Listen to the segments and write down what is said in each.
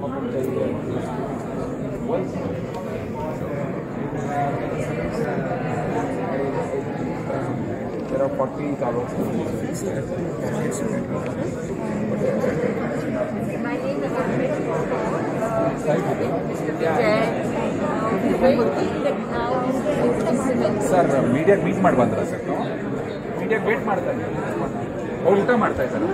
ಪಂಚಾಯಿತಿ ಒಂದು There are 40 taluks. My name is Amrit uh, Mr. Vijay. Uh, we waiting that now implement. Sir ಮೀಡಿಯಾಗೆ meet ಮಾಡಿ ಬಂದ್ರ sir ಮೀಡಿಯಾಗೆ wait ಮಾಡ್ತಾ ಇದ್ದಾರೆ ಅವ್ರು ಊಟ ಮಾಡ್ತಾ ಇದ್ದಾರೆ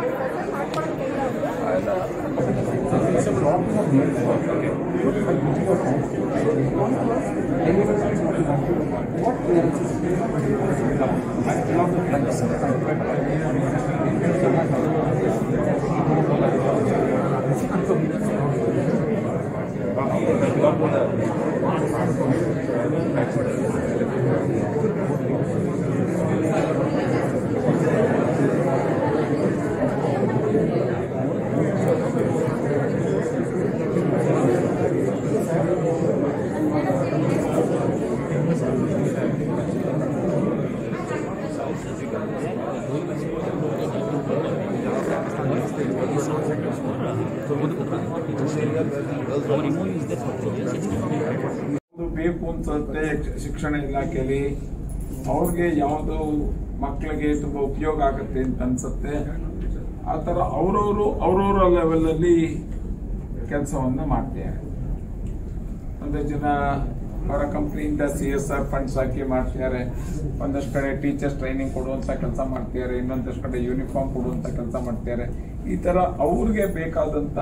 ಒಂದು ಬೇಕು ಅನ್ಸುತ್ತೆ ಶಿಕ್ಷಣ ಇಲಾಖೆಯಲ್ಲಿ ಅವ್ರಿಗೆ ಯಾವುದು ಮಕ್ಕಳಿಗೆ ತುಂಬ ಉಪಯೋಗ ಆಗುತ್ತೆ ಅಂತ ಅನ್ಸುತ್ತೆ ಆ ಥರ ಅವರವರು ಅವರವರ ಲೆವೆಲಲ್ಲಿ ಕೆಲಸವನ್ನ ಮಾಡ್ತಾರೆ ಒಂದಷ್ಟು ಜನ ಅವರ ಕಂಪ್ನಿಯಿಂದ ಸಿ ಎಸ್ ಆರ್ ಫಂಡ್ಸ್ ಹಾಕಿ ಮಾಡ್ತಿದ್ದಾರೆ ಒಂದಷ್ಟು ಕಡೆ ಟೀಚರ್ಸ್ ಟ್ರೈನಿಂಗ್ ಕೊಡುವಂಥ ಕೆಲಸ ಮಾಡ್ತಿದ್ದಾರೆ ಇನ್ನೊಂದಷ್ಟು ಕಡೆ ಯೂನಿಫಾರ್ಮ್ ಕೊಡುವಂಥ ಕೆಲಸ ಮಾಡ್ತಿದ್ದಾರೆ ಈ ಥರ ಅವ್ರಿಗೆ ಬೇಕಾದಂಥ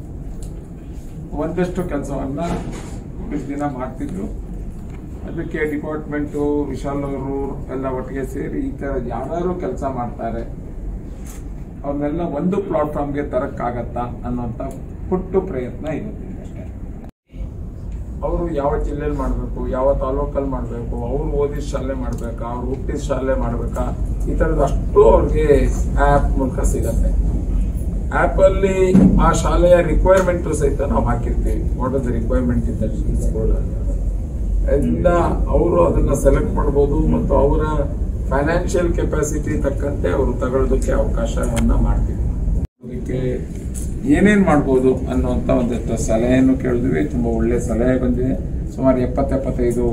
ಒಂದಷ್ಟು ಕೆಲಸವನ್ನ ಇಷ್ಟು ದಿನ ಮಾಡ್ತಿದ್ರು ಅದಕ್ಕೆ ಡಿಪಾರ್ಟ್ಮೆಂಟು ವಿಶಾಲ್ ಅವರು ಎಲ್ಲ ಒಟ್ಟಿಗೆ ಸೇರಿ ಈ ಥರ ಯಾರು ಕೆಲಸ ಮಾಡ್ತಾರೆ ಅವ್ರನ್ನೆಲ್ಲ ಒಂದು ಪ್ಲಾಟ್ಫಾರ್ಮ್ಗೆ ತರಕ್ಕಾಗತ್ತಾ ಅನ್ನೋಂಥ ಪುಟ್ಟು ಪ್ರಯತ್ನ ಇರುತ್ತೆ ಅಷ್ಟೇ ಅವರು ಯಾವ ಜಿಲ್ಲೆಯಲ್ಲಿ ಮಾಡಬೇಕು ಯಾವ ತಾಲೂಕಲ್ಲಿ ಮಾಡಬೇಕು ಅವ್ರು ಓದಿದ ಶಾಲೆ ಮಾಡಬೇಕಾ ಅವ್ರು ಹುಟ್ಟಿದ ಶಾಲೆ ಮಾಡಬೇಕಾ ಈ ಥರದ್ದು ಅಷ್ಟು ಅವ್ರಿಗೆ ಆ್ಯಪ್ ಮೂಲಕ ಸಿಗತ್ತೆ ಆ್ಯಪ್ ಅಲ್ಲಿ ಆ ಶಾಲೆಯ ರಿಕ್ವೈರ್ಮೆಂಟ್ ಸಹಿತ ನಾವು ಹಾಕಿರ್ತೀವಿ what is the requirement in that school ಅದರಿಂದ ಅವರು ಅದನ್ನ ಸೆಲೆಕ್ಟ್ ಮಾಡ್ಬೋದು ಮತ್ತು ಅವರ ಫೈನಾನ್ಷಿಯಲ್ ಕೆಪಾಸಿಟಿ ತಕ್ಕಂತೆ ಅವರು ತಗೊಳ್ಳೋದಕ್ಕೆ ಅವಕಾಶವನ್ನ ಮಾಡ್ತೀವಿ ಅದಕ್ಕೆ ಏನೇನ್ ಮಾಡ್ಬೋದು ಅನ್ನುವಂಥ ಒಂದಷ್ಟು ಸಲಹೆಯನ್ನು ಕೇಳಿದ್ವಿ ತುಂಬಾ ಒಳ್ಳೆ ಸಲಹೆ ಬಂದಿದೆ ಸುಮಾರು ಎಪ್ಪತ್ತು ಎಪ್ಪತ್ತೈದು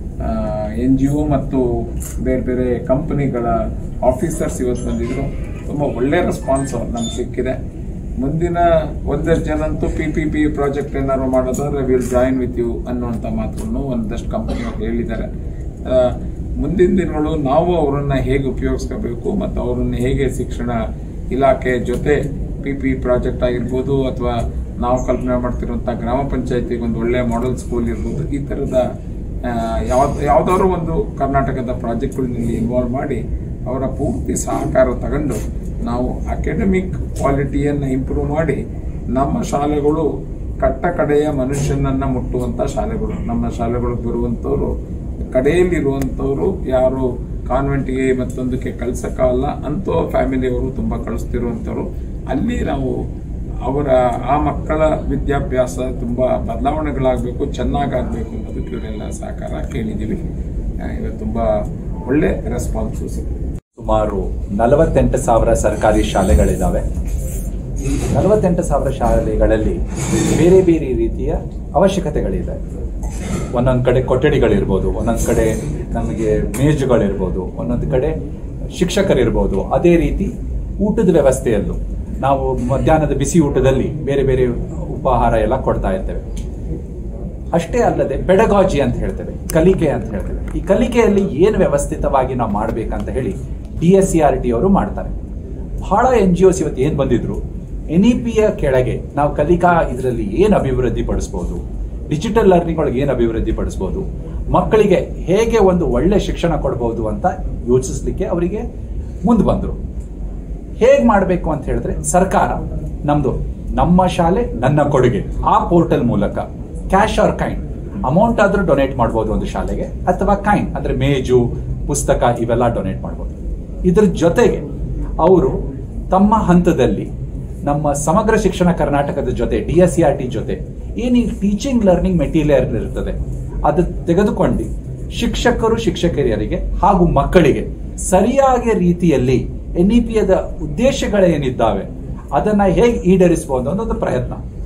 ಎನ್ ಜಿ ಒ ಮತ್ತು ಬೇರೆ ಬೇರೆ ಕಂಪನಿಗಳ ಆಫೀಸರ್ಸ್ ಇವತ್ತು ಬಂದಿದ್ರು ತುಂಬಾ ಒಳ್ಳೆ ರೆಸ್ಪಾನ್ಸ್ ನಮ್ಗೆ ಸಿಕ್ಕಿದೆ ಮುಂದಿನ ಒಂದಷ್ಟು ಜನ ಅಂತೂ ಪಿ ಪಿ ಪಿ ಪ್ರಾಜೆಕ್ಟ್ ಏನಾದ್ರು ಮಾಡೋದಾದ್ರೆ ವಿಲ್ ಜಾಯಿನ್ ವಿತ್ ಯು ಅನ್ನುವಂಥ ಮಾತನ್ನು ಒಂದಷ್ಟು ಕಂಪನಿ ಹೇಳಿದ್ದಾರೆ ಆ, ಮುಂದಿನ ದಿನಗಳು ನಾವು ಅವರನ್ನ ಹೇಗೆ ಉಪಯೋಗಿಸ್ಕೋಬೇಕು ಮತ್ತು ಅವರನ್ನ ಹೇಗೆ ಶಿಕ್ಷಣ ಇಲಾಖೆ ಜೊತೆ ಪಿ ಪಿ ಪ್ರಾಜೆಕ್ಟ್ ಆಗಿರ್ಬೋದು ಅಥವಾ ನಾವು ಕಲ್ಪನೆ ಮಾಡ್ತಿರುವಂಥ ಗ್ರಾಮ ಪಂಚಾಯತಿಗೆ ಒಂದು ಒಳ್ಳೆ ಮಾಡೆಲ್ ಸ್ಕೂಲ್ ಇರ್ಬೋದು ಈ ಥರದ ಯಾವ್ದು ಯಾವ್ದಾದ್ರು ಒಂದು ಕರ್ನಾಟಕದ ಪ್ರಾಜೆಕ್ಟ್ಗಳಲ್ಲಿ ಇನ್ವಾಲ್ವ್ ಮಾಡಿ ಅವರ ಪೂರ್ತಿ ಸಹಕಾರ ತಗೊಂಡು ನಾವು ಅಕಾಡೆಮಿಕ್ ಕ್ವಾಲಿಟಿಯನ್ನು ಇಂಪ್ರೂವ್ ಮಾಡಿ ನಮ್ಮ ಶಾಲೆಗಳು ಕಟ್ಟ ಕಡೆಯ ಮನುಷ್ಯನನ್ನ ಮುಟ್ಟುವಂತ ಶಾಲೆಗಳು ನಮ್ಮ ಶಾಲೆಗಳಿಗೆ ಬರುವಂಥವ್ರು ಕಡೆಯಲ್ಲಿರುವಂಥವ್ರು ಯಾರು ಕಾನ್ವೆಂಟ್ಗೆ ಮತ್ತೊಂದಕ್ಕೆ ಕಳ್ಸಕ್ಕಾಗಲ್ಲ ಅಂತೋ ಫ್ಯಾಮಿಲಿಯವರು ತುಂಬ ಕಳಿಸ್ತಿರುವಂಥವ್ರು ಅಲ್ಲಿ ನಾವು ಅವರ ಆ ಮಕ್ಕಳ ವಿದ್ಯಾಭ್ಯಾಸ ತುಂಬ ಬದಲಾವಣೆಗಳಾಗಬೇಕು ಚೆನ್ನಾಗಾಗಬೇಕು ಅನ್ನೋದಕ್ಕೆ ಇವರೆಲ್ಲ ಸಹಕಾರ ಕೇಳಿದ್ದೀವಿ ಆ, ಇವತ್ತು ತುಂಬ ಒಳ್ಳೆ ರೆಸ್ಪಾನ್ಸು ಸಿಕ್ಕಿದೆ ಸುಮಾರು ನಲವತ್ತೆಂಟು ಸಾವಿರ ಸರ್ಕಾರಿ ಶಾಲೆಗಳಿದ್ದಾವೆ ಈ ನಲವತ್ತೆಂಟು ಸಾವಿರ ಶಾಲೆಗಳಲ್ಲಿ ಬೇರೆ ಬೇರೆ ರೀತಿಯ ಅವಶ್ಯಕತೆಗಳಿದೆ ಒಂದೊಂದು ಕಡೆ ಕೊಠಡಿಗಳಿರ್ಬೋದು ಒಂದೊಂದು ಕಡೆ ನಮಗೆ ಮೇಜುಗಳಿರ್ಬೋದು ಒಂದೊಂದು ಕಡೆ ಶಿಕ್ಷಕರಿರ್ಬೋದು ಅದೇ ರೀತಿ ಊಟದ ವ್ಯವಸ್ಥೆಯಲ್ಲೂ ನಾವು ಮಧ್ಯಾಹ್ನದ ಬಿಸಿ ಊಟದಲ್ಲಿ ಬೇರೆ ಬೇರೆ ಉಪಹಾರ ಎಲ್ಲ ಕೊಡ್ತಾ ಇರ್ತೇವೆ ಅಷ್ಟೇ ಅಲ್ಲದೆ ಪೆಡಗಾಜಿ ಅಂತ ಹೇಳ್ತೇವೆ ಕಲಿಕೆ ಅಂತ ಹೇಳ್ತೇವೆ ಈ ಕಲಿಕೆಯಲ್ಲಿ ಏನು ವ್ಯವಸ್ಥಿತವಾಗಿ ನಾವು ಮಾಡ್ಬೇಕಂತ ಹೇಳಿ D S C R T ಅವರು ಮಾಡ್ತಾರೆ ಬಹಳ ಎನ್ ಜಿ ಒಸ್ ಇವತ್ತು ಏನು ಬಂದಿದ್ರು ಎನ್ ಇ ಪಿಯ ಕೆಳಗೆ ನಾವು ಕಲಿಕಾ ಇದರಲ್ಲಿ ಏನು ಅಭಿವೃದ್ಧಿ ಪಡಿಸ್ಬೋದು ಡಿಜಿಟಲ್ ಲರ್ನಿಂಗ್ ಒಳಗೆ ಏನು ಅಭಿವೃದ್ಧಿ ಪಡಿಸ್ಬೋದು ಮಕ್ಕಳಿಗೆ ಹೇಗೆ ಒಂದು ಒಳ್ಳೆ ಶಿಕ್ಷಣ ಕೊಡ್ಬೋದು ಅಂತ ಯೋಚಿಸ್ಲಿಕ್ಕೆ ಅವರಿಗೆ ಮುಂದೆ ಬಂದರು ಹೇಗೆ ಮಾಡಬೇಕು ಅಂತ ಹೇಳಿದ್ರೆ ಸರ್ಕಾರ ನಮ್ದು ನಮ್ಮ ಶಾಲೆ ನನ್ನ ಕೊಡುಗೆ ಆ ಪೋರ್ಟಲ್ ಮೂಲಕ ಕ್ಯಾಶ್ ಆರ್ ಕೈಂಡ್ ಅಮೌಂಟ್ ಆದ್ರೂ ಡೊನೇಟ್ ಮಾಡ್ಬೋದು ಒಂದು ಶಾಲೆಗೆ ಅಥವಾ ಕೈಂಡ್ ಅಂದ್ರೆ ಮೇಜು ಪುಸ್ತಕ ಇವೆಲ್ಲ ಡೊನೇಟ್ ಮಾಡ್ಬೋದು ಇದ್ರ ಜೊತೆಗೆ ಅವರು ತಮ್ಮ ಹಂತದಲ್ಲಿ ನಮ್ಮ ಸಮಗ್ರ ಶಿಕ್ಷಣ ಕರ್ನಾಟಕದ ಜೊತೆ D S C R T ಜೊತೆ ಏನು ಈ ಟೀಚಿಂಗ್ ಲರ್ನಿಂಗ್ ಮೆಟೀರಿಯಲ್ ಇರ್ತದೆ ಅದು ತೆಗೆದುಕೊಂಡು ಶಿಕ್ಷಕರು ಶಿಕ್ಷಕಿಯರಿಗೆ ಹಾಗೂ ಮಕ್ಕಳಿಗೆ ಸರಿಯಾದ ರೀತಿಯಲ್ಲಿ ಎನ್ ಇ ಪಿಯದ ಉದ್ದೇಶಗಳೇನಿದ್ದಾವೆ ಅದನ್ನ ಹೇಗೆ ಈಡೇರಿಸಬಹುದು ಅನ್ನೋದು ಪ್ರಯತ್ನ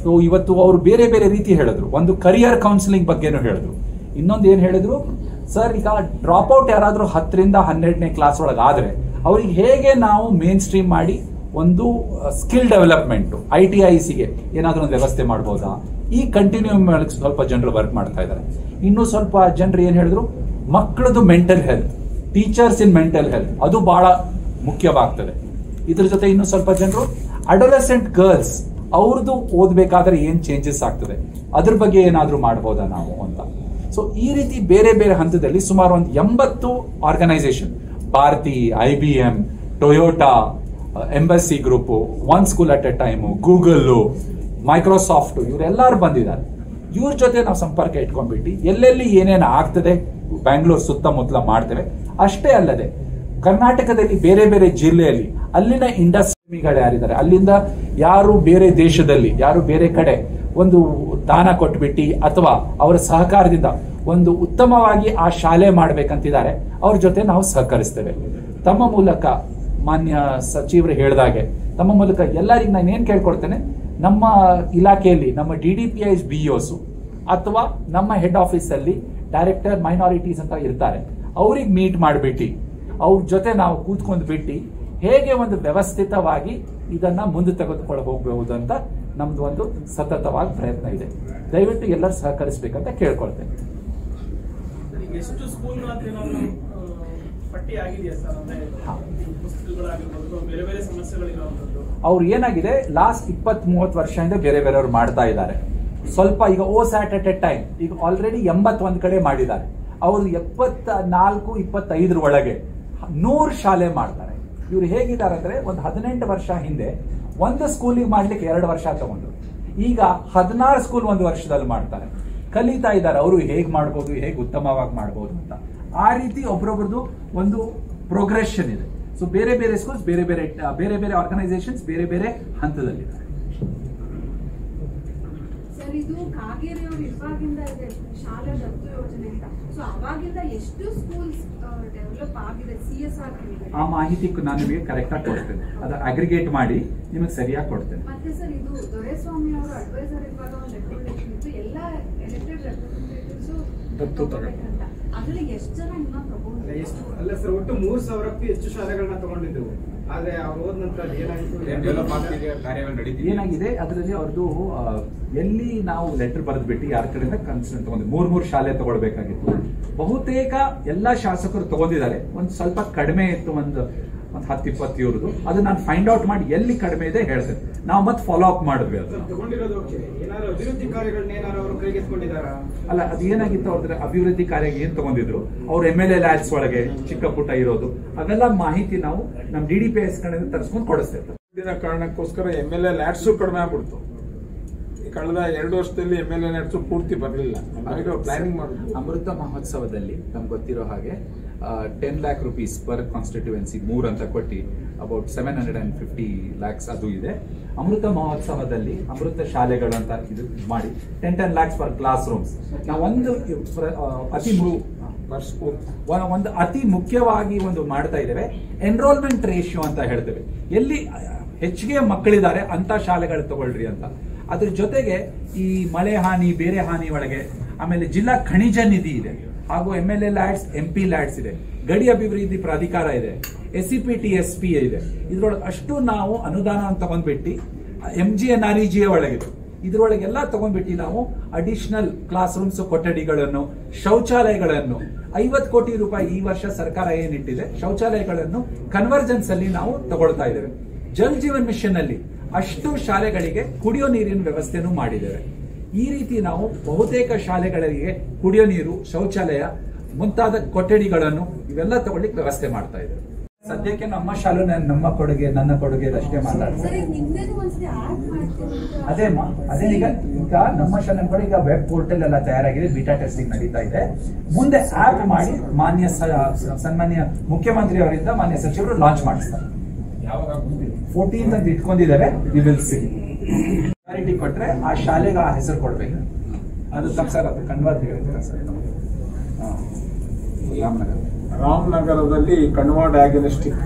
ಸೊ ಇವತ್ತು ಅವರು ಬೇರೆ ಬೇರೆ ರೀತಿ ಹೇಳಿದ್ರು ಒಂದು ಕರಿಯರ್ ಕೌನ್ಸಿಲಿಂಗ್ ಬಗ್ಗೆನೂ ಹೇಳಿದ್ರು ಇನ್ನೊಂದು ಏನು ಹೇಳಿದ್ರು ಸರ್ ಈಗ ಡ್ರಾಪ್ ಔಟ್ ಯಾರಾದರೂ ಹತ್ತರಿಂದ ಹನ್ನೆರಡನೇ ಕ್ಲಾಸ್ ಒಳಗೆ ಆದರೆ ಅವ್ರಿಗೆ ಹೇಗೆ ನಾವು ಮೇನ್ ಸ್ಟ್ರೀಮ್ ಮಾಡಿ ಒಂದು skill development I T I ಸಿಗೆ ಏನಾದರೂ ಒಂದು ವ್ಯವಸ್ಥೆ ಮಾಡ್ಬೋದಾ ಈ ಕಂಟಿನ್ಯೂ ಮೇಲೆ ಸ್ವಲ್ಪ ಜನರು ವರ್ಕ್ ಮಾಡ್ತಾ ಇದ್ದಾರೆ ಇನ್ನು ಸ್ವಲ್ಪ ಜನರು ಏನು ಹೇಳಿದ್ರು ಮಕ್ಕಳದು mental health teachers in mental health ಅದು ಬಹಳ ಮುಖ್ಯವಾಗ್ತದೆ ಇದ್ರ ಜೊತೆ ಇನ್ನು ಸ್ವಲ್ಪ ಜನರು ಅಡೋಲೆಸೆಂಟ್ ಗರ್ಲ್ಸ್ ಅವ್ರದ್ದು ಓದ್ಬೇಕಾದ್ರೆ ಏನ್ ಚೇಂಜಸ್ ಆಗ್ತದೆ ಅದ್ರ ಬಗ್ಗೆ ಏನಾದ್ರೂ ಮಾಡ್ಬೋದಾ ನಾವು ಅಂತ ಸೊ ಈ ರೀತಿ ಬೇರೆ ಬೇರೆ ಹಂತದಲ್ಲಿ ಸುಮಾರು ಒಂದು ಎಂಬತ್ತು organisation Bharti I B M Toyota embassy group one school at a time Google Microsoft ಇವರೆಲ್ಲರೂ ಬಂದಿದ್ದಾರೆ ಇವ್ರ ಜೊತೆ ನಾವು ಸಂಪರ್ಕ ಇಟ್ಕೊಂಡ್ಬಿಟ್ಟು ಎಲ್ಲೆಲ್ಲಿ ಏನೇನು ಆಗ್ತದೆ ಬ್ಯಾಂಗ್ಳೂರ್ ಸುತ್ತಮುತ್ತಲ ಮಾಡ್ತೇವೆ ಅಷ್ಟೇ ಅಲ್ಲದೆ ಕರ್ನಾಟಕದಲ್ಲಿ ಬೇರೆ ಬೇರೆ ಜಿಲ್ಲೆಯಲ್ಲಿ ಅಲ್ಲಿನ ಇಂಡಸ್ಟ್ರಿಗಳು ಯಾರಿದ್ದಾರೆ ಅಲ್ಲಿಂದ ಯಾರು ಬೇರೆ ದೇಶದಲ್ಲಿ ಯಾರು ಬೇರೆ ಕಡೆ ಒಂದು ದಾನ ಕೊಟ್ಬಿಟ್ಟು ಅಥವಾ ಅವರ ಸಹಕಾರದಿಂದ ಒಂದು ಉತ್ತಮವಾಗಿ ಆ ಶಾಲೆ ಮಾಡ್ಬೇಕಂತಿದ್ದಾರೆ ಅವ್ರ ಜೊತೆ ನಾವು ಸಹಕರಿಸ್ತೇವೆ ತಮ್ಮ ಮೂಲಕ ಮಾನ್ಯ ಸಚಿವರು ಹೇಳಿದಾಗೆ ತಮ್ಮ ಮೂಲಕ ಎಲ್ಲರಿಗೂ ನಾನು ಏನು ಕೇಳ್ಕೊಡ್ತೇನೆ ನಮ್ಮ ಇಲಾಖೆಯಲ್ಲಿ ನಮ್ಮ D D P Is B ಅಥವಾ ನಮ್ಮ ಹೆಡ್ ಆಫೀಸಲ್ಲಿ ಡೈರೆಕ್ಟರ್ ಮೈನಾರಿಟೀಸ್ ಅಂತ ಇರ್ತಾರೆ ಅವ್ರಿಗೆ ಮೀಟ್ ಮಾಡಿಬಿಟ್ಟು ಅವ್ರ ಜೊತೆ ನಾವು ಕೂತ್ಕೊಂಡು ಬಿಟ್ಟು ಹೇಗೆ ಒಂದು ವ್ಯವಸ್ಥಿತವಾಗಿ ಇದನ್ನ ಮುಂದೆ ತೆಗೆದುಕೊಂಡು ಹೋಗಬಹುದು ಅಂತ ನಮ್ದು ಒಂದು ಸತತವಾಗಿ ಪ್ರಯತ್ನ ಇದೆ ದಯವಿಟ್ಟು ಎಲ್ಲರೂ ಸಹಕರಿಸಬೇಕಂತ ಕೇಳ್ಕೊಳ್ತೇನೆ ಸರ್, ಈಗ ಎಷ್ಟು ಸ್ಕೂಲ್ಗಳು ಅಂತ ಏನಾದ್ರು ಆ, ಪಟ್ಟಿ ಆಗಿದೆಯಾ ಸರ್ ಅಂದ್ರೆ ಹಾ. ಈ ಪುಸ್ತಕಗಳಾಗಿರ್ಬೋದು ಅಥವಾ ಬೇರೆ ಬೇರೆ ಸಮಸ್ಯೆಗಳಿರುವಂತದ್ದು ಅವ್ರು ಏನಾಗಿದೆ ಲಾಸ್ಟ್ ಇಪ್ಪತ್ ಮೂವತ್ತು ವರ್ಷದಿಂದ ಬೇರೆ ಬೇರೆಯವ್ರು ಮಾಡ್ತಾ ಇದ್ದಾರೆ ಸ್ವಲ್ಪ ಈಗ O SAT at a time ಈಗ ಆಲ್ರೆಡಿ ಎಂಬತ್ತೊಂದು ಕಡೆ ಮಾಡಿದ್ದಾರೆ ಅವರು ಎಪ್ಪತ್ತ ನಾಲ್ಕು ಇಪ್ಪತ್ತೈದರ ಒಳಗೆ ನೂರು ಶಾಲೆ ಮಾಡ್ತಾರೆ ಇವ್ರು ಹೇಗಿದ್ದಾರೆ ಅಂದ್ರೆ ಒಂದು ಹದಿನೆಂಟು ವರ್ಷ ಹಿಂದೆ ಒಂದು ಸ್ಕೂಲಿಗೆ ಮಾಡ್ಲಿಕ್ಕೆ ಎರಡು ವರ್ಷ ತಗೊಂಡ್ರು ಈಗ ಹದಿನಾರು ಸ್ಕೂಲ್ ಒಂದು ವರ್ಷದಲ್ಲಿ ಮಾಡ್ತಾರೆ ಕಲಿತಾ ಇದ್ದಾರೆ ಅವರು ಹೇಗೆ ಮಾಡ್ಬೋದು ಹೇಗೆ ಉತ್ತಮವಾಗಿ ಮಾಡ್ಬೋದು ಅಂತ ಆ ರೀತಿ ಒಬ್ರೊಬ್ರದ್ದು ಒಂದು ಪ್ರೋಗ್ರೆಷನ್ ಇದೆ ಸೊ ಬೇರೆ ಬೇರೆ ಸ್ಕೂಲ್ಸ್ ಬೇರೆ ಬೇರೆ ಆ, ಬೇರೆ ಬೇರೆ ಆರ್ಗನೈಸೇಷನ್ಸ್ ಬೇರೆ ಬೇರೆ ಹಂತದಲ್ಲಿದ್ದಾರೆ ಸರ್ ಇದು ಕಾಗೇರಿ ಅವ್ರು ಇವಾಗಿಂದ ಇದೆ ಶಾಲಾ ದತ್ತು ಯೋಜನೆ ಅಂತ ಸೊ ಅವಾಗಿಂದ ಎಷ್ಟು ಸ್ಕೂಲ್ಸ್ ಡೆವಲಪ್ ಆಗಿದೆ ಸಿ ಎಸ್ ಆರ್ ಆ ಮಾಹಿತಿ ನಾನು ನಿಮಗೆ ಕರೆಕ್ಟ್ ಆಗಿ ಕೊಡ್ತೇನೆ ಅದು ಅಗ್ರಿಗೇಟ್ ಮಾಡಿ ನಿಮಗೆ ಸರಿಯಾಗಿ ಕೊಡ್ತೇನೆ ಮತ್ತೆ ಸರ್ ಇದು ದೊರೆಸ್ವಾಮಿ ಅವರು ಅಡ್ವೈಸರ್ ಇರುವಾಗ ಒಂದು ರೆಕಮೆಂಡೇಶನ್ ಇತ್ತು ಎಲ್ಲ ಎಲೆಕ್ಟೆಡ್ ರೆಪ್ರೆಸೆಂಟೇಟಿವ್ಸ್ ದತ್ತು ತಗೊಳ್ಳಿ. ಅಂತ ಅದ್ರಲ್ಲಿ ಎಷ್ಟು ಜನ ಇನ್ನ ಅಲ್ಲ, ತಗೊಂಡ್ರು ಎಷ್ಟು ಅಲ್ಲ ಸರ್ ಒಟ್ಟು ಮೂರ್ ಸಾವಿರಕ್ಕೂ ಹೆಚ್ಚು ಶಾಲೆಗಳನ್ನ ತಗೊಂಡಿದ್ದೆವು ಆದ್ರೆ ಅವ್ರು ಹೋದ ನಂತರ ಅದು ಏನಾಯ್ತು ಏನ್ ಡೆವಲಪ್ ಆಗ್ತಿದೆ ಕಾರ್ಯಗಳು ನಡೀತಿದೆ ಏನಾಗಿದೆ ಅದರಲ್ಲಿ ಅವ್ರದ್ದು ಆ, ಎಲ್ಲಿ ನಾವು ಲೆಟರ್ ಬರೆದ್ಬಿಟ್ಟು ಯಾರ ಕಡೆಯಿಂದ ಕನ್ಸರ್ನ್ ತಗೊಂಡು ಮೂರ್ ಮೂರ್ ಶಾಲೆ ತಗೊಳ್ಬೇಕಾಗಿತ್ತು ಬಹುತೇಕ ಎಲ್ಲಾ ಶಾಸಕರು ತಗೊಂಡಿದ್ದಾರೆ ಒಂದ್ ಸ್ವಲ್ಪ ಕಡಿಮೆ ಇತ್ತು ಒಂದು ಒಂದ್ ಹತ್ತು ಇಪ್ಪತ್ತು ಇವ್ರದ್ದು ಅದು ನಾನು ಫೈಂಡ್ ಔಟ್ ಮಾಡಿ ಎಲ್ಲಿ ಕಡಿಮೆ ಇದೆ ಹೇಳ್ತೇನೆ ನಾವು ಮತ್ತೆ ಫಾಲೋ ಅಪ್ ಮಾಡಿದ್ವಿ ಅದು ತಗೊಂಡಿರೋದು ಓಕೆ ಏನಾದ್ರು ಅಭಿವೃದ್ಧಿ ಕಾರ್ಯಗಳನ್ನ ಏನಾದ್ರು ಅವರು ಕೈಗೆತ್ಕೊಂಡಿದಾರಾ ಅಲ್ಲ ಅದು ಏನಾಗಿತ್ತು ಅವ್ರ ಅಭಿವೃದ್ಧಿ ಕಾರ್ಯ ಏನ್ ತಗೊಂಡಿದ್ರು ಅವ್ರ ಎಮ್ ಎಲ್ ಎ ಲ್ಯಾಬ್ಸ್ ಒಳಗೆ ಚಿಕ್ಕ ಪುಟ್ಟ ಇರೋದು ಅವೆಲ್ಲ ಮಾಹಿತಿ ನಾವು ನಮ್ ಡಿ ಡಿ ಪಿ ಎಸ್ ಕಡೆಯಿಂದ ತರಿಸ್ಕೊಂಡು ಕೊಡಿಸ್ತೇವೆ ದಿನ ಕಾರಣಕ್ಕೋಸ್ಕರ ಎಮ್ ಎಲ್ ಎ ಲ್ಯಾಡ್ಸು ಕಡಿಮೆ ಆಗ್ಬಿಡ್ತು ಈ ಕಳೆದ ಎರಡು ವರ್ಷದಲ್ಲಿ ಎಮ್ ಎಲ್ ಎ ಲ್ಯಾಡ್ಸು ಪೂರ್ತಿ ಬರಲಿಲ್ಲ ಪ್ಲಾನಿಂಗ್ ಮಾಡಿದ್ವಿ ಅಮೃತ ಮಹೋತ್ಸವದಲ್ಲಿ ನಮ್ಗೆ ಗೊತ್ತಿರೋ ಹಾಗೆ ten lakh rupees per constituency ಮೂರ್ ಅಂತ ಕೊಟ್ಟು about seven hundred and fifty lakhs ಅದು ಇದೆ ಅಮೃತ ಮಹೋತ್ಸವದಲ್ಲಿ ಅಮೃತ ಶಾಲೆಗಳು ಅಂತ ಇದು ಮಾಡಿ ten ten lakhs per classrooms ನಾವು ಒಂದು ಪ್ರ- ಆ, ಅತಿ ಮು- ವರ್ಷ ಪೂರ್ತಿ ಒ- ಒಂದು ಅತಿ ಮುಖ್ಯವಾಗಿ ಒಂದು ಮಾಡ್ತಾ ಇದ್ದೇವೆ ಎನ್ರೋಲ್ಮೆಂಟ್ ರೇಷಿಯೋ ಅಂತ ಹೇಳ್ತೇವೆ ಎಲ್ಲಿ ಹೆಚ್ಚಿಗೆ ಮಕ್ಕಳಿದ್ದಾರೆ ಅಂತ ಶಾಲೆಗಳು ತಗೊಳ್ರಿ ಅಂತ ಅದ್ರ ಜೊತೆಗೆ ಈ ಮಳೆ ಹಾನಿ ಬೇರೆ ಹಾನಿ ಒಳಗೆ ಆಮೇಲೆ ಜಿಲ್ಲಾ ಖನಿಜ ನಿಧಿ ಇದೆ ಹಾಗೂ M L A LADS M P LADS ಇದೆ ಗಡಿ ಅಭಿವೃದ್ಧಿ ಪ್ರಾಧಿಕಾರ ಇದೆ S C P T S P ಇದೆ ಇದ್ರೊಳಗೆ ಅಷ್ಟು ನಾವು ಅನುದಾನ ಅಂತ ತಗೊಂಡ್ಬಿಟ್ಟು M G N R E G ಒಳಗಿದೆ ಇದ್ರೊಳಗೆಲ್ಲ ತಗೊಂಡ್ಬಿಟ್ಟು ನಾವು ಅಡಿಷನಲ್ ಕ್ಲಾಸ್ ರೂಮ್ಸ್ ಕೊಠಡಿಗಳನ್ನು ಶೌಚಾಲಯಗಳನ್ನು ಐವತ್ತು ಕೋಟಿ ರೂಪಾಯಿ ಈ ವರ್ಷ ಸರ್ಕಾರ ಏನಿಟ್ಟಿದೆ ಶೌಚಾಲಯಗಳನ್ನು ಕನ್ವರ್ಜೆನ್ಸ್ ಅಲ್ಲಿ ನಾವು ತಗೊಳ್ತಾ ಇದ್ದೇವೆ ಜಲ್ ಜೀವನ್ ಮಿಷನ್ ಅಲ್ಲಿ ಅಷ್ಟು ಶಾಲೆಗಳಿಗೆ ಕುಡಿಯೋ ನೀರಿನ ವ್ಯವಸ್ಥೆನೂ ಮಾಡಿದ್ದೇವೆ ಈ ರೀತಿ ನಾವು ಬಹುತೇಕ ಶಾಲೆಗಳಿಗೆ ಕುಡಿಯೋ ನೀರು ಶೌಚಾಲಯ ಮುಂತಾದ ಕೊಠಡಿಗಳನ್ನು ಇವೆಲ್ಲ ತಗೊಳ್ಳಿಕ್ಕೆ ವ್ಯವಸ್ಥೆ ಮಾಡ್ತಾ ಇದ್ದೇವೆ ಸದ್ಯಕ್ಕೆ ನಮ್ಮ ಶಾಲೆ ನಮ್ಮ ಕೊಡುಗೆ ನನ್ನ ಕೊಡುಗೆ ಅಷ್ಟೇ ಮಾತಾಡ್ತಾರೆ ಸರ್ ಈಗ ನಿಮ್ದೇನು ಒಂದ್ಸತಿ ಆಡ್ ಮಾಡ್ತೀನಿ ಅಂತ ಅದೇ ಅಮ್ಮ, ಅದೇ ಈಗ ಈಗ ನಮ್ಮ ಶಾಲೆ ಕೂಡ ಈಗ ವೆಬ್ ಪೋರ್ಟಲ್ ಎಲ್ಲ ತಯಾರಾಗಿದೆ ಬಿಟಾ ಟೆಸ್ಟಿಂಗ್ ನಡೀತಾ ಇದೆ ಮುಂದೆ ಆಪ್ ಮಾಡಿ ಮಾನ್ಯ ಸ- ಸನ್ಮಾನ್ಯ ಮುಖ್ಯಮಂತ್ರಿ ಅವರಿಂದ ಮಾನ್ಯ ಸಚಿವರು ಲಾಂಚ್ ಮಾಡಿಸ್ತಾರೆ ಯಾವಾಗ ಫೋರ್ಟೀನ್ ಅಂತ ಇಟ್ಕೊಂಡಿದ್ದಾರೆ ವಿ ವಿಲ್ ಸಿ ಕ್ಲಾರಿಟಿ ಕೊಟ್ರೆ ಆ ಶಾಲೆಗೆ ಆ ಹೆಸರು ಕೊಡ್ಬೇಕು ಅದು ತಮ್ಮ ಸರ್ ಅದು ಕನ್ವರ್ಟ್ ಹೇಳ್ತೀರಾ ಸರ್ ಹಾ. ರಾಮನಗರ ರಾಮನಗರದಲ್ಲಿ ಕಣ್ವ ಡಯಾಗ್ನೋಸ್ಟಿಕ್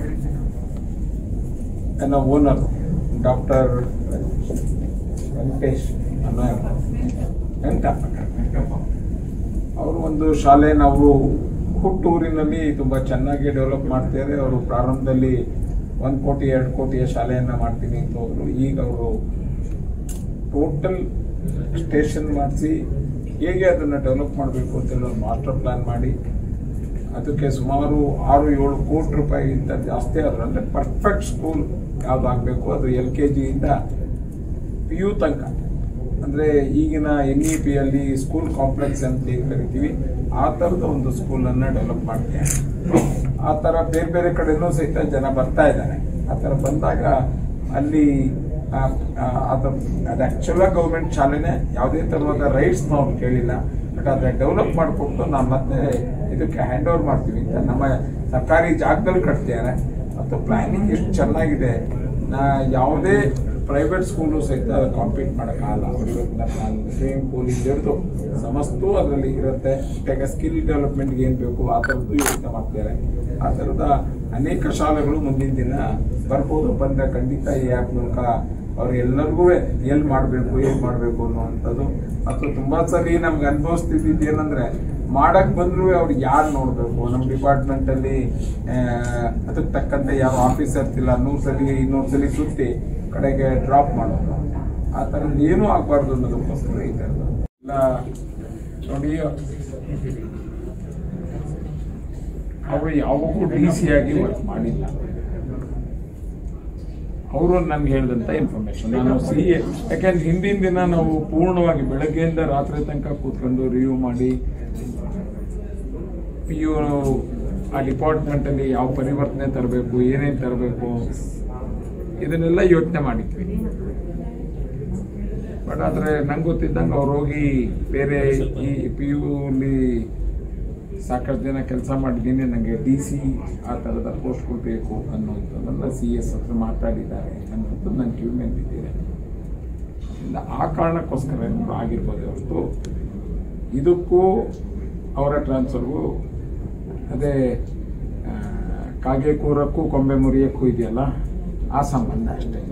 ಎನ್ನ ಓನರ್ ಡಾಕ್ಟರ್ ವೆಂಕಟೇಶ್ ವೆಂಕಟಪ್ಪ ಅವರು ಒಂದು ಶಾಲೆ ನಾವು ಹುಟ್ಟೂರಿನಲ್ಲಿ ತುಂಬ ಚೆನ್ನಾಗಿ ಡೆವಲಪ್ ಮಾಡ್ತಿದ್ದಾರೆ ಅವರು ಪ್ರಾರಂಭದಲ್ಲಿ ಒಂದು ಕೋಟಿ ಎರಡು ಕೋಟಿಯ ಶಾಲೆಯನ್ನು ಮಾಡ್ತೀನಿ ಅಂತ ಹೋದ್ರು ಈಗ ಅವರು ಟೋಟಲ್ ಸ್ಟೇಷನ್ ಮಾಡಿಸಿ ಹೇಗೆ ಅದನ್ನು ಡೆವಲಪ್ ಮಾಡಬೇಕು ಅಂತೇಳಿ ಒಂದು ಮಾಸ್ಟರ್ ಪ್ಲಾನ್ ಮಾಡಿ ಅದಕ್ಕೆ ಸುಮಾರು ಆರು ಏಳು ಕೋಟಿ ರೂಪಾಯಿಗಿಂತ ಜಾಸ್ತಿ ಆದ್ರೆ ಅಂದರೆ ಪರ್ಫೆಕ್ಟ್ ಸ್ಕೂಲ್ ಯಾವುದಾಗಬೇಕು ಅದು ಎಲ್ ಕೆ ಜಿಯಿಂದ ಪಿ ಯು ತನಕ ಅಂದರೆ ಈಗಿನ ಎನ್ ಇ ಪಿಯಲ್ಲಿ ಸ್ಕೂಲ್ ಕಾಂಪ್ಲೆಕ್ಸ್ ಅಂತ ಏನ್ ಕರಿತೀವಿ ಆ ಥರದ ಒಂದು ಸ್ಕೂಲನ್ನು ಡೆವಲಪ್ ಮಾಡ್ತೇವೆ ಆ ಥರ ಬೇರೆ ಬೇರೆ ಕಡೆನೂ ಸಹಿತ ಜನ ಬರ್ತಾ ಇದ್ದಾರೆ ಆ ಥರ ಬಂದಾಗ ಅಲ್ಲಿ ಆ, ಆ, ಅದು ಅದು ಆ್ಯಕ್ಚುಲಾಗಿ ಗೌರ್ಮೆಂಟ್ ಶಾಲೆನೇ ಯಾವುದೇ ಥರವಾದ ರೈಟ್ಸ್ ನಾವು ಕೇಳಿಲ್ಲ ಬಟ್ ಅದನ್ನ ಡೆವಲಪ್ ಮಾಡಿಕೊಟ್ಟು ನಾವು ಮತ್ತೆ ಇದಕ್ಕೆ ಹ್ಯಾಂಡ್ ಓವರ್ ಮಾಡ್ತೀವಿ ಅಂತ ನಮ್ಮ ಸರ್ಕಾರಿ ಜಾಗದಲ್ಲಿ ಕಟ್ತಿದ್ದಾರೆ ಮತ್ತು ಪ್ಲಾನಿಂಗ್ ಎಷ್ಟು ಚೆನ್ನಾಗಿದೆ ನಾ ಯಾವುದೇ ಪ್ರೈವೇಟ್ ಸ್ಕೂಲು ಸಹಿತ ಕಾಂಪೀಟ್ ಮಾಡೋಕ್ಕಾಗಲ್ಲ ಸ್ವಿಮ್ಮಿಂಗ್ ಪೂಲಿಂದ ಹಿಡಿದು ಸಮಸ್ತು ಅದರಲ್ಲಿ ಇರುತ್ತೆ ಈಗ ಸ್ಕಿಲ್ ಡೆವಲಪ್ಮೆಂಟ್ಗೆ ಏನು ಬೇಕು ಆ ಥರದ್ದು ಯೋಚನೆ ಮಾಡ್ತಾರೆ ಆ ಥರದ ಅನೇಕ ಶಾಲೆಗಳು ಮುಂದಿನ ದಿನ ಬರ್ಬೋದು ಬಂದ ಖಂಡಿತ ಈ ಆ್ಯಪ್ ಮೂಲಕ ಅವ್ರು ಎಲ್ಲರಿಗೂ ಎಲ್ಲಿ ಮಾಡಬೇಕು ಏನು ಮಾಡಬೇಕು ಅನ್ನುವಂಥದ್ದು ಮತ್ತು ತುಂಬ ಸರಿ ನಮ್ಗೆ ಅನುಭವಿಸ್ತಿದ್ದು ಏನಂದ್ರೆ ಮಾಡಕ್ ಬಂದ್ರು ಅವ್ರು ಯಾರು ನೋಡಬೇಕು ನಮ್ಮ ಡಿಪಾರ್ಟ್ಮೆಂಟಲ್ಲಿ ಅದಕ್ಕೆ ತಕ್ಕಂತೆ ಯಾವ ಆಫೀಸರ್ಸ್ ಇಲ್ಲ ನೂರು ಸಲ ಇನ್ನೂರು ಸಲ ಸುತ್ತಿ ಕಡೆಗೆ ಡ್ರಾಪ್ ಮಾಡೋದು ಆ ಥರದ್ದು ಏನೂ ಆಗಬಾರ್ದು ಅನ್ನೋದಕ್ಕೋಸ್ಕರ ಈ ಥರದ್ದು ಎಲ್ಲ ನೋಡಿ ಅವರು ಯಾವಾಗೂ ಡಿ ಸಿ ಆಗಿ ವರ್ಕ್ ಮಾಡಿಲ್ಲ ಅವರು ನನ್ಗೆ ಹೇಳಿದಂಥ ಇನ್ಫಾರ್ಮೇಶನ್ ನಾನು ಸಿ ಎ ಯಾಕೆಂದ್ರೆ ಹಿಂದಿನ ದಿನ ನಾವು ಪೂರ್ಣವಾಗಿ ಬೆಳಗ್ಗೆಯಿಂದ ರಾತ್ರಿ ತನಕ ಕೂತ್ಕೊಂಡು ರಿವ್ಯೂ ಮಾಡಿ ಪಿ ಯು ಆ ಡಿಪಾರ್ಟ್ಮೆಂಟಲ್ಲಿ ಯಾವ ಪರಿವರ್ತನೆ ತರಬೇಕು ಏನೇನು ತರಬೇಕು ಇದನ್ನೆಲ್ಲ ಯೋಚನೆ ಮಾಡಿದ್ವಿ ಬಟ್ ಆದರೆ ನಂಗೆ ಗೊತ್ತಿದ್ದಂಗೆ ಅವ್ರು ಹೋಗಿ ಬೇರೆ ಈ ಪಿ ಯುಲಿ ಸಾಕಷ್ಟು ಜನ ಕೆಲಸ ಮಾಡಿದ್ದೀನಿ ನನಗೆ ಡಿ ಸಿ ಆ ಥರದ ಪೋಸ್ಟ್ಗಳು ಬೇಕು ಅನ್ನುವಂಥದ್ದನ್ನು ಸಿ ಎಸ್ ಹತ್ರ ಮಾತಾಡಿದ್ದಾರೆ ಅನ್ನೋದು ನನ್ನ ಕಿವಿ ಮೇಲೆ ಬಿದ್ದಿದೆ ಇಲ್ಲ ಆ ಕಾರಣಕ್ಕೋಸ್ಕರ ಏನಾದ್ರು ಆಗಿರ್ಬೋದು ಹೊರತು ಇದಕ್ಕೂ ಅವರ ಟ್ರಾನ್ಸ್ಫರ್ಗೂ ಅದೇ ಆ, ಕಾಗೆ ಕೂರಕ್ಕೂ ಕೊಂಬೆ ಮುರಿಯಕ್ಕೂ ಇದೆಯಲ್ಲ ಆ ಸಂಬಂಧ ಅಷ್ಟೇ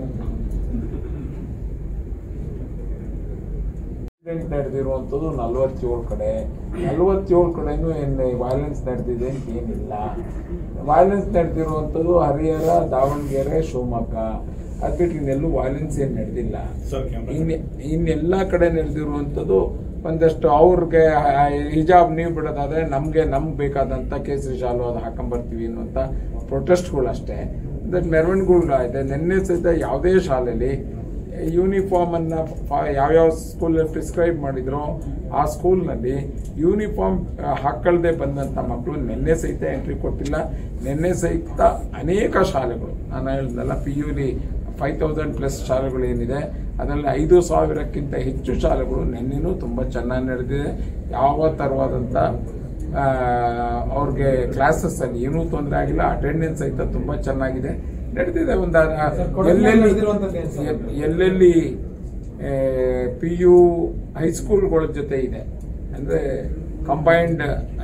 ಇನ್ಸಿಡೆಂಟ್ ನಡೆದಿರುವಂಥದ್ದು ನಲವತ್ತೇಳು ಕಡೆ ನಲವತ್ತೇಳು ಕಡೆನೂ ಏನು ವೈಲೆನ್ಸ್ ನಡೆದಿದೆ ಅಂತ ಏನಿಲ್ಲ ವೈಲೆನ್ಸ್ ನಡೆದಿರುವಂಥದ್ದು ಹರಿಹರ ದಾವಣಗೆರೆ ಶಿವಮೊಗ್ಗ ಅದು ಬಿಟ್ಟು ಇನ್ನೆಲ್ಲೂ ವೈಲೆನ್ಸ್ ಏನು ನಡೆದಿಲ್ಲ ಇನ್ನು ಇನ್ನೆಲ್ಲ ಕಡೆ ನಡೆದಿರುವಂಥದ್ದು ಒಂದಷ್ಟು ಅವ್ರಿಗೆ ಹಿಜಾಬ್ ನೀವು ಬಿಡೋದಾದ್ರೆ ನಮಗೆ ನಮ್ಗೆ ಬೇಕಾದಂಥ ಕೇಸರಿ ಶಾಲು ಅದು ಹಾಕೊಂಬರ್ತೀವಿ ಅನ್ನುವಂಥ ಪ್ರೊಟೆಸ್ಟ್ಗಳು ಅಷ್ಟೇ ದಟ್ ಮೆರವಣಿಗೆಗಳು ಇದೆ ನಿನ್ನೆ ಸಹಿತ ಯಾವುದೇ ಶಾಲೆಯಲ್ಲಿ ಯೂನಿಫಾರ್ಮ್ ಅನ್ನ ಫ- ಯಾವ್ಯಾವ ಸ್ಕೂಲಲ್ಲಿ ಪ್ರಿಸ್ಕ್ರೈಬ್ ಮಾಡಿದ್ರೋ ಆ ಸ್ಕೂಲ್ನಲ್ಲಿ ಯೂನಿಫಾರ್ಮ್ ಹಾಕೊಳ್ಳದೆ ಬಂದಂಥ ಮಕ್ಕಳು ನಿನ್ನೆ ಸಹಿತ ಎಂಟ್ರಿ ಕೊಟ್ಟಿಲ್ಲ ನಿನ್ನೆ ಸಹಿತ ಅನೇಕ ಶಾಲೆಗಳು ನಾನು ಹೇಳಿದ್ನಲ್ಲ ಪಿ ಯುಲಿ ಫೈವ್ ತೌಸಂಡ್ ಪ್ಲಸ್ ಶಾಲೆಗಳು ಏನಿದೆ ಅದರಲ್ಲಿ ಐದು ಸಾವಿರಕ್ಕಿಂತ ಹೆಚ್ಚು ಶಾಲೆಗಳು ನಿನ್ನೆನೂ ತುಂಬ ಚೆನ್ನಾಗಿ ನಡೆದಿದೆ ಯಾವ ಥರವಾದಂಥ ಆ, ಅವ್ರಿಗೆ ಕ್ಲಾಸಸ್ ಅಲ್ಲಿ ಏನೂ ತೊಂದರೆ ಆಗಿಲ್ಲ ಅಟೆಂಡೆನ್ಸ್ ಸಹಿತ ತುಂಬಾ ಚೆನ್ನಾಗಿದೆ ನಡೆದಿದೆ ಒಂದು ಕೊಡಗಿನಲ್ಲಿ ಎಲ್ಲೆಲ್ಲಿ ನಡೆದಿರುವಂಥದ್ದು ಏನ್ ಸರ್? ಎಲ್- ಎಲ್ಲೆಲ್ಲಿ ಪಿ ಯು ಹೈಸ್ಕೂಲ್ಗಳ ಜೊತೆ ಇದೆ ಅಂದ್ರೆ ಕಂಬೈನ್ಡ್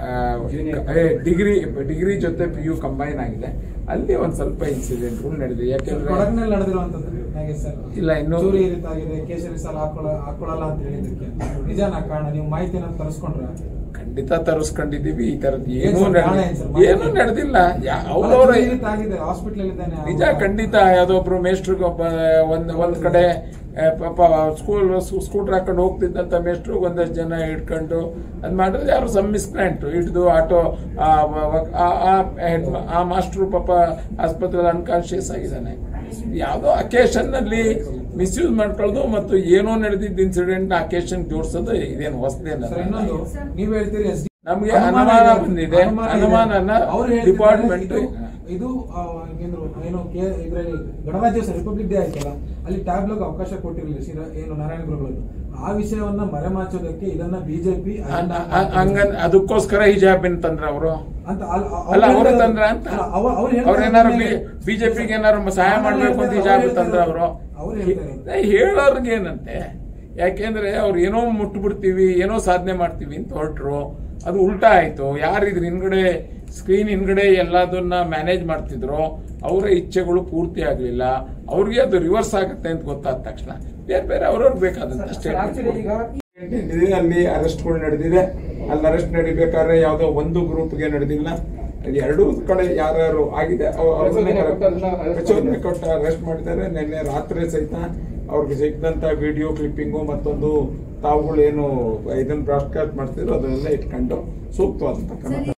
ಡಿಗ್ರಿ ಡಿಗ್ರಿ ಜೊತೆ ಪಿ ಯು ಕಂಬೈನ್ ಆಗಿದೆ ಅಲ್ಲಿ ಒಂದ್ ಸ್ವಲ್ಪ ಇನ್ಸಿಡೆಂಟ್ಗಳು ನಡೆದಿದೆ ಯಾಕೆಂದ್ರೆ ಕೊಡಗಿನಲ್ಲಿ ನಡೆದಿರುವಂತದ್ದು ಹೇಗೆ ಸರ್ ಇಲ್ಲ, ಇನ್ನು- ಚೂರಿ ಈ ರೀತಿ ಆಗಿದೆ ಕೇಸರಿ ಸಾಲ ಹಾಕೊಳ್ಳ ಹಾಕೊಳ್ಳಲ್ಲ ಅಂತ ಹೇಳಿದ್ದಕ್ಕೆ ನಿಜಾನ ಕಾರಣ ನೀವು ಮಾಹಿತಿನ ತರಿಸ್ಕೊಂಡ್ರ ಖಂಡಿತ ತರಿಸ್ಕೊಂಡಿದೀವಿ ಈ ತರದ್ ಏನ್ ಏನೂ ಸರ್ ಕಾರಣ ಏನ್ ಸರ್? ನಡೆದಿಲ್ಲ ಏನೂ ನಡೆದಿಲ್ಲ ಅವ್ರವ್ರ ಈ ರೀತಿ ಆಗಿದೆ ಹಾಸ್ಪಿಟಲ್ ಇದ್ದಾನೆ ನಿಜ ಖಂಡಿತ ಯಾವ್ದೊಬ್ರು ಮೇಸ್ಟ್ರಿಗೆ ಒಬ್ಬ ಒಂದ್ ಒಂದ್ ಕಡೆ ಆ, ಪಾಪ ಸ್ಕೂಲ್ ಸ್ಕೂಟರ್ ಹಾಕೊಂಡು ಹೋಗ್ತಿದ್ದಂತ ಮೇಸ್ಟ್ರು ಒಂದಷ್ಟು ಜನ ಹಿಡ್ಕೊಂಡು ಅದ್ ಮಾಡಿದ್ರೆ ಯಾರು ಸಮ್ಮಿಸ್ಕ್ರೆಂಟ್ ಹಿಡಿದು ಆಟೋ ಆ, ವ- ಆ- ಆ ಹೆಡ್ ಆ ಮಾಸ್ಟ್ರು ಪಾಪ ಆಸ್ಪತ್ರೆಯಲ್ಲಿ ಅನ್ಕಾನ್ಶಿಯಸ್ ಆಗಿದ್ದಾನೆ ಯಾವುದೋ ಅಕೇಶನ್ ನಲ್ಲಿ ಮಿಸ್ಯೂಸ್ ಮಾಡ್ಕೊಳ್ಳೋದು ಮತ್ತು ಏನೋ ನಡೆದಿದ್ದ ಇನ್ಸಿಡೆಂಟ್ ಅಕೇಶನ್ ಜೋಡಿಸೋದು ಇದೇನು ಹೊಸದೇನಲ್ಲ ಸರ್ ಇನ್ನೊಂದು ನೀವ್ ಹೇಳ್ತೀರಿ ಎಸ್ ನಮ್ಗೆ ಅನುಮಾನ ಬಂದಿದೆ. ಅನುಮಾನನ department- ಇದು ಆ, ಏನು ಏನು ಕೆ- ಇದ್ರಲ್ಲಿ ಗಣರಾಜ್ಯೋತ್ಸವ ರಿಪಬ್ಲಿಕ್ ಡೇ ಆಯ್ತಲ್ಲ ಅಲ್ಲಿ ಟ್ಯಾಬ್ಲೋಗ್ ಅವಕಾಶ ಕೊಟ್ಟಿರಲಿಲ್ಲ ಶ್ರೀ ಏನು ನಾರಾಯಣ ಗುರುಗಳು ಆ ವಿಷಯವನ್ನ ಮರೆಮಾಚೋದಕ್ಕೆ ಇದನ್ನ ಬಿಜೆಪಿ ಹಂಗನ್ ಅದಕ್ಕೋಸ್ಕರ ಹಿಜಾಬಿನ್ ತಂದ್ರ ಅವರು ಅಂತ ಅಲ್- ಅ- ಅಲ್ಲ ಅವ್ರು ಅವರು ಹೇಳ್ತಾರೆ- ತಂದ್ರ ಅಂತ ಅಲ್ಲ, ಅವ್ರು- ಅವ್ರು ಹೇಳ್ತಾರೆ ಅವ್ರೇನಾರು ಮೇಲೆ- ಬಿಜೆಪಿಗೆ ಏನಾರು ಸಹಾಯ ಅವ್ರು ಮಾಡ್ಬೇಕು ಅಂತ ಹೇಳ್ತಾರೆ, ಹಿಜಾಬ್ ತಂದ್ರ ಅವರು ಅವ್ರು ಹೇಳ್ತಾರೆ. ಹೇಳೋರ್ಗೆ ಏನಂತೆ ಯಾಕೆಂದ್ರೆ ಅವ್ರು ಏನೋ ಮುಟ್ಬಿಡ್ತೀವಿ ಏನೋ ಸಾಧನೆ ಮಾಡ್ತೀವಿ ಅಂತ ಹೊರಟ್ರು ಅದು ಉಲ್ಟಾ ಆಯ್ತು ಯಾರು ಇದ್ರ ಹಿಂದ್ಗಡೆ ಸ್ಕ್ರೀನ್ ಹಿಂದ್ಗಡೆ ಎಲ್ಲದನ್ನ ಮ್ಯಾನೇಜ್ ಮಾಡ್ತಿದ್ರು ಅವರ ಇಚ್ಛೆಗಳು ಪೂರ್ತಿ ಆಗ್ಲಿಲ್ಲ ಅವ್ರಿಗೆ ಅದು ರಿವರ್ಸ್ ಆಗುತ್ತೆ ಅಂತ ಗೊತ್ತಾದ ತಕ್ಷಣ ಬೇರೆ ಬೇರೆ ಅವ್ರವ್ರಿಗೆ ಬೇಕಾದಂತ ಸ್ಟೇಟ್ಮೆಂಟ್ ನಡೆದಿದೆ ಅಲ್ಲಿ ಅರೆಸ್ಟ್ಗಳು ನಡೆದಿದೆ ಅಲ್ಲಿ ಅರೆಸ್ಟ್ ನಡಿಬೇಕಾದ್ರೆ ಯಾವುದೋ ಒಂದು ಗ್ರೂಪ್ಗೆ ನಡೆದಿಲ್ಲ ಅಲ್ಲಿ ಎರಡೂ ಕಡೆ ಯಾರ್ಯಾರು ಆಗಿದೆ ಅವ್- ಅವ್ರನ್ನೇ ಪ್ರಚೋದನೆ ಕೊಟ್ಟು ಅರೆಸ್ಟ್ ಮಾಡಿದ್ದಾರೆ ನಿನ್ನೆ ರಾತ್ರಿ ಸಹಿತ ಅವ್ರಿಗೆ ಸಿಕ್ಕಿದಂತ ವಿಡಿಯೋ ಕ್ಲಿಪ್ಪಿಂಗು ಮತ್ತೊಂದು ತಾವುಗಳು ಏನು ಇದನ್ನ ಬ್ರಾಡ್ಕಾಸ್ಟ್ ಮಾಡ್ತಿದ್ರು ಅದನ್ನೆಲ್ಲ ಇಟ್ಕೊಂಡು ಸೂಕ್ತವಾದಂತ ಕ್ರಮ